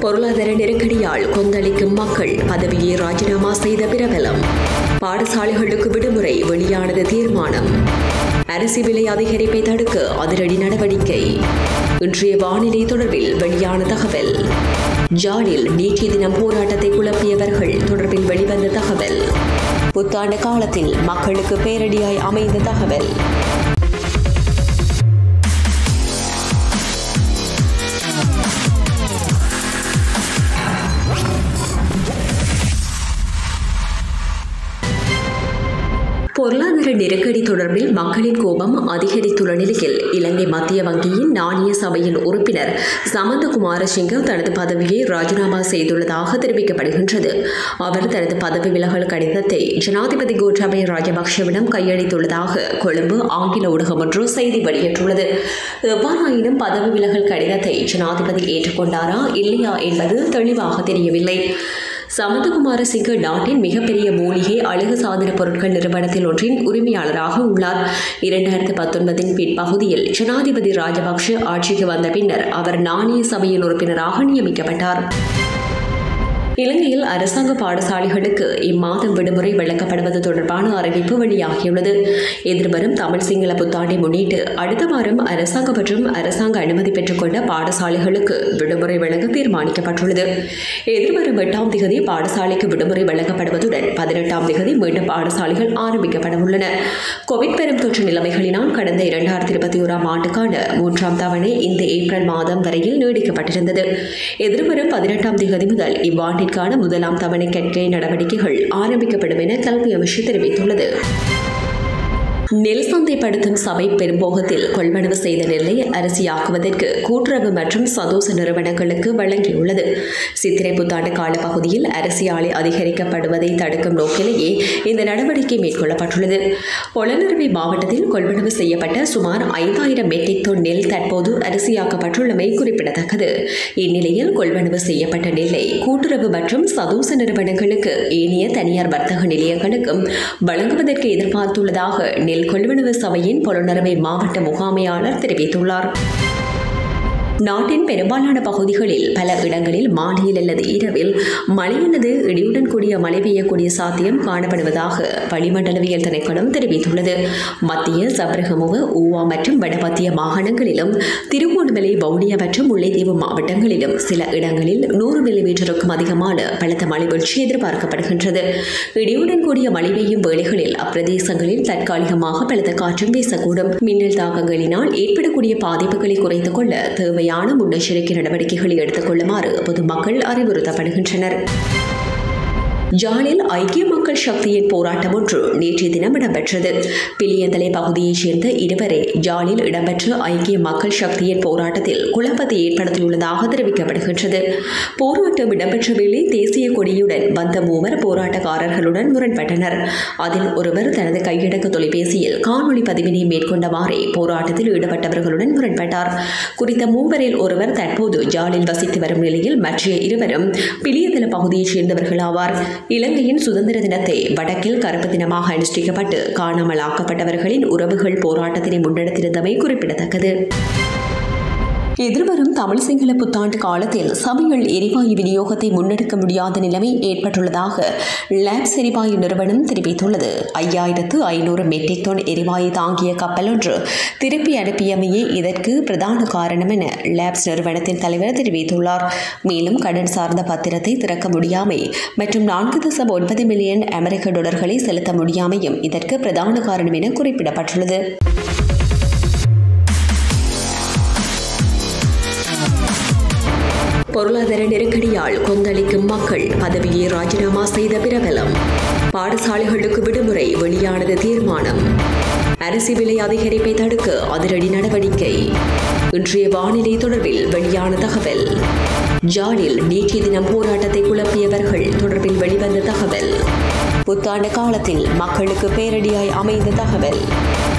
பொருளாதார நெருக்கடியால் கொந்தளிக்கும் மக்கள் பதவியை ராஜினாமா செய்த பிரபலம் பாடசாலைகளுக்கு விடுமுறை வெளியானது தீர்மானம் அரிசி விலை அதிகரிப்பை தடுக்க அதிரடி நடவடிக்கை இன்றைய வானிலை தொடர்பில் வெளியான தகவல் ஜாலில் நேற்றைய தினம் போராட்டத்தை குழப்பியவர்கள் தொடர்பில் வெளிவந்த தகவல் புத்தாண்டு காலத்தில் மக்களுக்கு பேரடியாய் அமைந்த தகவல் பொருளாதார நெருக்கடி தொடர்பில் மக்களின் கோபம் அதிகரித்துள்ள நிலையில் இலங்கை மத்திய வங்கியின் நாணய சபையின் உறுப்பினர் சமந்த குமாரசிங்க தனது பதவியை ராஜினாமா செய்துள்ளதாக தெரிவிக்கப்படுகின்றது அவர் தனது பதவி விலகல் கடிதத்தை ஜனாதிபதி கோட்டாபய ராஜபக்ஷவிடம் கையளித்துள்ளதாக கொழும்பு ஆங்கில ஊடகம் ஒன்று செய்தி வெளியிட்டுள்ளது எவ்வாறாயினும் பதவி விலகல் கடிதத்தை ஜனாதிபதி ஏற்றுக்கொண்டாரா இல்லையா என்பது தெளிவாக தெரியவில்லை சமந்தகுமார சிங்க நாட்டின் மிகப்பெரிய மூலிகை அழகு சாதன பொருட்கள் நிறுவனத்தில் ஒன்றின் உரிமையாளராக உள்ளார் இரண்டாயிரத்து பத்தொன்பதின் பிற்பகுதியில் ஜனாதிபதி ராஜபக்ஷ ஆட்சிக்கு வந்த பின்னர் அவர் நாணய சபையின் உறுப்பினராக நியமிக்கப்பட்டார் இலங்கையில் அரசாங்க பாடசாலைகளுக்கு இம்மாதம் விடுமுறை வழங்கப்படுவது தொடர்பான அறிவிப்பு வெளியாகியுள்ளது எதிர்வரும் தமிழ் சிங்கள புத்தாண்டை முன்னிட்டு அடுத்த வாரம் அரசாங்க மற்றும் அரசாங்க அனுமதி பெற்றுக்கொண்ட பாடசாலைகளுக்கு விடுமுறை வழங்க தீர்மானிக்கப்பட்டுள்ளது எதிர்வரும் எட்டாம் திகதி பாடசாலைக்கு விடுமுறை வழங்கப்படுவதுடன் பதினெட்டாம் திகதி மீண்டும் பாடசாலைகள் ஆரம்பிக்கப்பட உள்ளன கோவிட் பெரும் தொற்று நிலைமைகளினால் கடந்த இரண்டாயிரத்தி இருபத்தி ஓராம் ஆண்டுக்கான மூன்றாம் தவணை இந்த ஏப்ரல் மாதம் வரையில் நீடிக்கப்பட்டிருந்தது எதிர்வரும் பதினெட்டாம் திகதி முதல் இவ்வாண்டு ஆண்டிற்கான முதலாம் தவணை கற்கை நடவடிக்கைகள் ஆரம்பிக்கப்படும் என கல்வி அமைச்சு தெரிவித்துள்ளது நெல் சந்தைப்படுத்தும் சபை பெரும்போகத்தில் கொள்வனவு செய்த நெல்லை அரிசியாக்குவதற்கு கூட்டுறவு மற்றும் சதோச நிறுவனங்களுக்கு வழங்கியுள்ளது சித்திரை புத்தாண்டு கால பகுதியில் அரிசி ஆலை அதிகரிக்கப்படுவதை தடுக்கும் நோக்கிலேயே இந்த நடவடிக்கை மேற்கொள்ளப்பட்டுள்ளது பொலனறுவை மாவட்டத்தில் கொள்வனவு செய்யப்பட்ட சுமார் ஐந்தாயிரம் மெட்ரிக் டன் நெல் தற்போது அரிசியாக்கப்பட்டுள்ளமை குறிப்பிடத்தக்கது இந்நிலையில் கொள்வனவு செய்யப்பட்ட நெல்லை கூட்டுறவு மற்றும் சதோச நிறுவனங்களுக்கு ஏனைய தனியார் வர்த்தக நிலையங்களுக்கும் வழங்குவதற்கு எதிர்பார்த்துள்ளதாக நெல் கொள்வனவு சபையின் பொருணர்வை மாவட்ட முகாமையாளர் தெரிவித்துள்ளார் நாட்டின் பெரும்பாலான பகுதிகளில் பல இடங்களில் மாலையில் அல்லது இரவில் மழை அல்லது இடியுடன் கூடிய மழை பெய்யக்கூடிய சாத்தியம் காணப்படுவதாக வளிமண்டலவியல் திணைக்களம் தெரிவித்துள்ளது மத்திய சபரகமுக ஊவா மற்றும் வடமத்திய மாகாணங்களிலும் திருகோணமலை வவுனியா மற்றும் முல்லைத்தீவு மாவட்டங்களிலும் சில இடங்களில் நூறு மில்லிமீட்டருக்கும் அதிகமான பலத்த மழை வீழ்ச்சி எதிர்பார்க்கப்படுகின்றது இடியுடன் கூடிய மழை பெய்யும் வேளைகளில் அப்பிரதேசங்களில் தற்காலிகமாக பலத்த காற்றும் வீசக்கூடும் மின்னல் தாக்கங்களினால் ஏற்படக்கூடிய பாதிப்புகளை குறைத்துக் கொள்ள தேவையான தேவையான முன்னெச்சரிக்கை நடவடிக்கைகளை எடுத்துக் கொள்ளுமாறு பொதுமக்கள் அறிவுறுத்தப்படுகின்றனர் ஜாலில் ஐக்கிய மக்கள் சக்தியின் போராட்டம் ஒன்று நேற்றைய தினம் இடம்பெற்றது பிலியந்தலை பகுதியைச் சேர்ந்த இருவரே ஜாலில் இடம்பெற்ற ஐக்கிய மக்கள் சக்தியின் போராட்டத்தில் குழப்பத்தை ஏற்படுத்தியுள்ளதாக தெரிவிக்கப்படுகின்றது போராட்டம் இடம்பெற்ற வேளை தேசிய கொடியுடன் வந்த மூவர் போராட்டக்காரர்களுடன் முரண்பட்டனர் அதில் ஒருவர் தனது கையடக்க தொலைபேசியில் காணொலி பதிவினை மேற்கொண்டவாறே போராட்டத்தில் ஈடுபட்டவர்களுடன் முரண்பட்டார் குறித்த மூவரில் ஒருவர் தற்போது ஜாலில் வசித்து வரும் நிலையில் மற்ற இருவரும் பிலியந்தல பகுதியைச் சேர்ந்தவர்கள் ஆவார் இலங்கையின் சுதந்திர தினத்தை வடக்கில் கருப்பு தினமாக அனுஷ்டிக்கப்பட்டு காணாமல் ஆக்கப்பட்டவர்களின் உறவுகள் போராட்டத்தினை முன்னெடுத்திருந்தமை குறிப்பிடத்தக்கது எதிர்வரும் தமிழ் சிங்கள புத்தாண்டு காலத்தில் சமையல் எரிவாயு விநியோகத்தை முன்னெடுக்க முடியாத நிலைமை ஏற்பட்டுள்ளதாக லேப்ஸ் எரிவாயு நிறுவனம் தெரிவித்துள்ளது ஐயாயிரத்து ஐநூறு மெட்ரிக் டன் எரிவாயு தாங்கிய கப்பல் ஒன்று திருப்பி அனுப்பியமையே இதற்கு பிரதான காரணம் என லேப்ஸ் நிறுவனத்தின் தலைவர் தெரிவித்துள்ளார் மேலும் கடன் சார்ந்த பத்திரத்தை திறக்க முடியாமை மற்றும் நான்கு தசம் ஒன்பது மில்லியன் அமெரிக்க டாலர்களை செலுத்த முடியாமையும் இதற்கு பிரதான காரணம் என குறிப்பிடப்பட்டுள்ளது பொருளாதார நெருக்கடியால் கொந்தளிக்கும் மக்கள் பதவியை ராஜினாமா செய்த பிரபலம் பாடசாலைகளுக்கு விடுமுறை வெளியானது தீர்மானம் அரிசி விலை அதிகரிப்பை தடுக்க அதிரடி நடவடிக்கை இன்றைய வானிலை தொடர்பில் வெளியான தகவல் ஜாலில் நேற்றைய தினம் போராட்டத்தை குழப்பியவர்கள் தொடர்பில் வெளிவந்த தகவல் புத்தாண்டு காலத்தில் மக்களுக்கு பேரடியாய் அமைந்த தகவல்